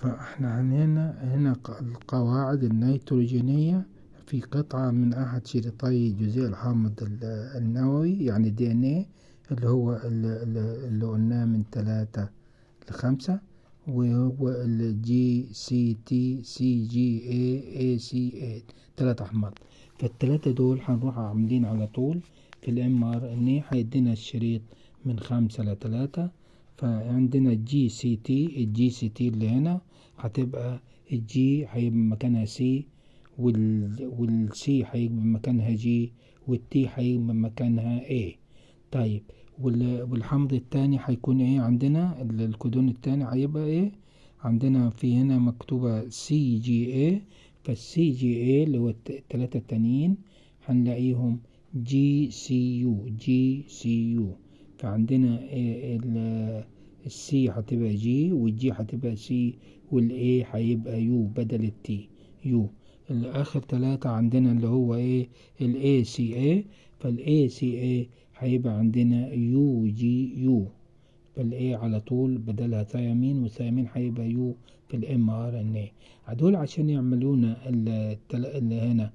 فاحنا هنا هنا ق- القواعد النيتروجينية في قطعة من أحد شريطي جزيء الحامض ال- النووي يعني دي ان ايه اللي هو ال- ال- اللي قلناه من تلاتة لخمسة وهو الجي سي تي سي جي اي اي سي اي تلات أحماض فالتلاتة دول هنروح عاملين على طول في الام ار ان ايه هيدينا الشريط من خمسة لتلاتة فعندنا الجي سي تي الجي سي تي اللي هنا هتبقى الجي هيبقى مكانها سي وال والسي هيبقى مكانها جي والتي هيبقى مكانها ايه طيب وال- والحمض التاني هيكون ايه عندنا ال- الكودون التاني هيبقى ايه عندنا في هنا مكتوبة سي جي ايه فالسي جي ايه اللي هو الت- التلاتة التانيين هنلاقيهم جي سي يو جي سي يو فعندنا إيه ال- السي هتبقى جي والجي هتبقى سي والاي هيبقى يو بدل التي يو الاخر تلاتة عندنا اللي هو ايه الاي سي اي فالاي سي اي هيبقى عندنا يو جي يو فالاي على طول بدلها ثيامين والثيامين هيبقى يو في الام ار ان اي هدول عشان يعملونا التل... اللي هنا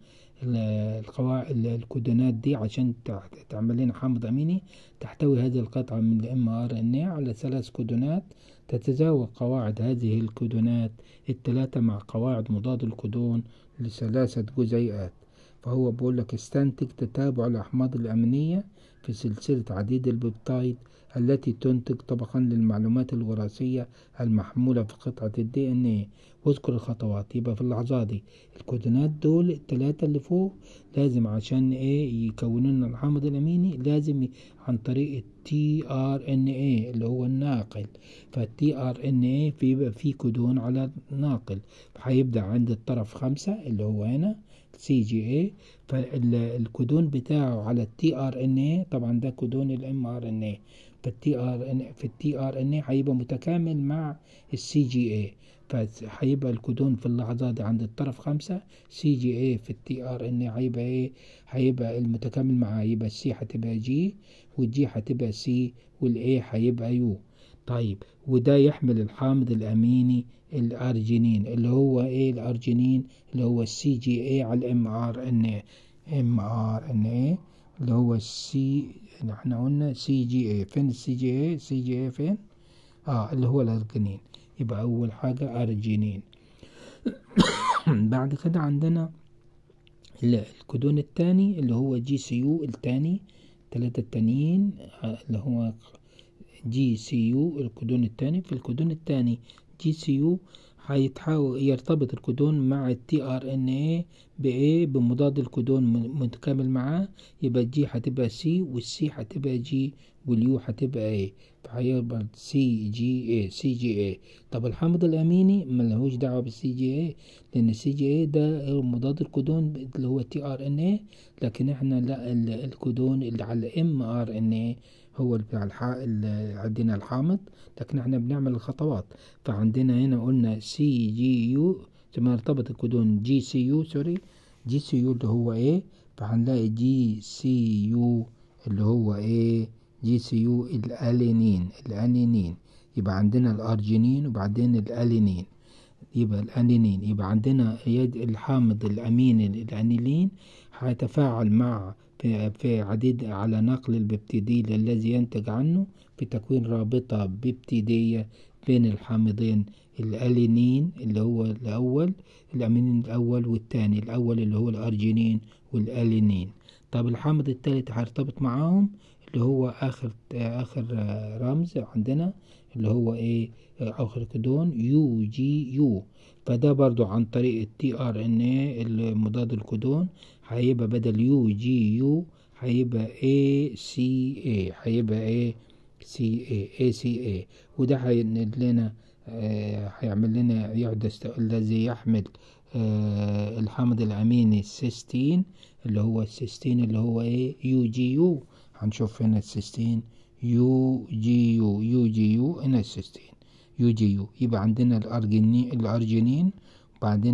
القواعد الكودونات دي عشان تع- تعمل لنا حامض اميني تحتوي هذه القطعة من الام ار ان اي على ثلاث كودونات تتزاوج قواعد هذه الكودونات الثلاثة مع قواعد مضاد الكودون لثلاثة جزيئات فهو بيقول لك استنتج تتابع الأحماض الأمينية في سلسلة عديد البيبتايد التي تنتج طبقا للمعلومات الوراثية المحمولة في قطعة الدي ان ايه واذكر الخطوات يبقى في اللحظة دي الكودونات دول التلاتة اللي فوق لازم عشان ايه يكونوا لنا الحامض الاميني لازم ي- عن طريق التي ار ان ايه اللي هو الناقل فالتي ار ان ايه بيبقى فيه كودون على ناقل هيبدأ عند الطرف خمسة اللي هو هنا سي جي اي فالكودون بتاعه على التي ار ان اي طبعا ده كودون الام ار ان اي فالتي ار ان في التي ار ان اي هيبقى متكامل مع السي جي اي فهيبقى الكودون في اللحظة دي عند الطرف خمسة سي جي اي في التي ار ان اي هيبقى ايه هيبقى المتكامل معاه يبقى السي هتبقى جي والجي هتبقى سي والاي هيبقى يو طيب وده يحمل الحامض الاميني الارجينين اللي هو ايه الارجينين اللي هو السي جي اي على الام ار ان اي ام ار ان اي اللي هو السي اللي احنا قلنا سي جي اي فين السي جي اي سي جي اي فين اه اللي هو الارجينين يبقى اول حاجة ارجينين بعد كده عندنا ال- الكودون التاني اللي هو جي سي يو التاني تلاتة التانيين آه، اللي هو جي سي يو الكودون التاني في الكودون التاني جي سي يو هيتحاول يرتبط الكودون مع التي ار ان ايه بايه بمضاد الكودون م- متكامل معاه يبقى الجي هتبقى سي والسي هتبقى جي واليو هتبقى ايه فهيبقى سي جي اي سي جي اي طب الحامض الاميني ملهوش دعوه بالسي جي اي لان السي جي اي ده مضاد الكودون اللي هو تي ار ان ايه لكن احنا لا ال- الكودون اللي على الام ار ان ايه هو اللي بتاع الح... اللي عندنا الحامض لكن احنا بنعمل الخطوات فعندنا هنا قلنا سي جي يو ثم يرتبط الكودون جي سي يو سوري جي سي يو اللي هو ايه فهنلاقي جي سي يو اللي هو ايه جي سي يو الالينين الانينين يبقى عندنا الارجينين وبعدين الالينين يبقى الانينين يبقى عندنا يد الحامض الامين الانيلين هيتفاعل مع في, في عديد على نقل الببتيديل الذي ينتج عنه في تكوين رابطة ببتيدية بين الحامضين الألينين اللي هو الأول الأمينين الأول والثاني الأول اللي هو الأرجينين والألينين طب الحامض الثالث هيرتبط معاهم اللي هو آخر آخر آه، رمز عندنا اللي هو إيه آه، آخر كودون يو جي يو فده برضو عن طريق التي ار ان اي المضاد الكودون هيبقى بدل يو جي يو هيبقى اي سي اي هيبقى ايه سي اي اي سي اي وده هينقل لنا آه، هيعمل لنا يحدث الذي يحمل آه، الحامض الاميني السيستين اللي هو السيستين اللي هو ايه يو جي يو هنشوف هنا السيستين يو جي يو يو جي يو هنا السيستين يو جي يو يبقى عندنا الأرجينين الأرجينين وبعدين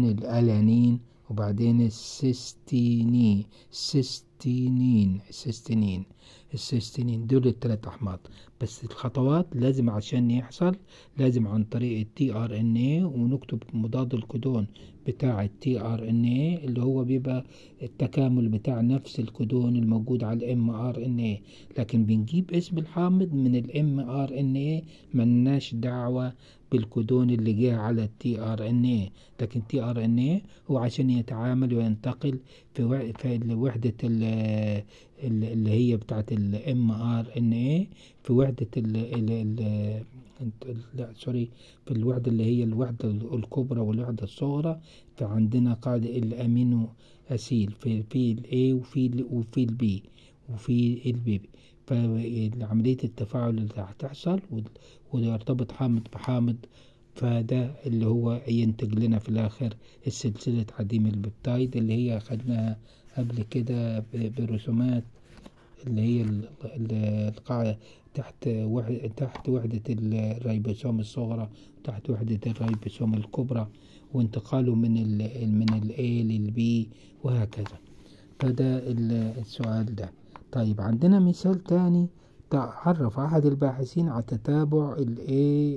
الألانين وبعدين السيستيني سيستينين سيستينين السيستينين دول التلات أحماض بس الخطوات لازم عشان يحصل لازم عن طريق التي ار ان اي ونكتب مضاد الكودون بتاع التي ار ان اي اللي هو بيبقى التكامل بتاع نفس الكودون الموجود على الام ار ان اي لكن بنجيب اسم الحامض من الام ار ان اي ملناش دعوة بالكودون اللي جه على التي ار ان اي لكن تي ار ان اي هو عشان يتعامل وينتقل في في وحدة اللي هي بتاعت الام ار ان اي في وحدة ال ال لا سوري في الوحدة اللي هي الوحدة الكبرى والوحدة الصغرى فعندنا قاعدة الأمينو أسيل في في الأي وفي ال وفي البي وفي البي فعملية التفاعل اللي هتحصل ويرتبط حامض بحامض فده اللي هو ينتج لنا في الآخر السلسلة عديم البيبتايد اللي هي خدناها قبل كده برسومات اللي هي القاعدة تحت وحدة تحت وحدة الريبوسوم الصغرى تحت وحدة الريبوسوم الكبرى وانتقاله من ال من ال A لل B وهكذا فده السؤال ده طيب عندنا مثال تاني تعرف أحد الباحثين على تتابع ال A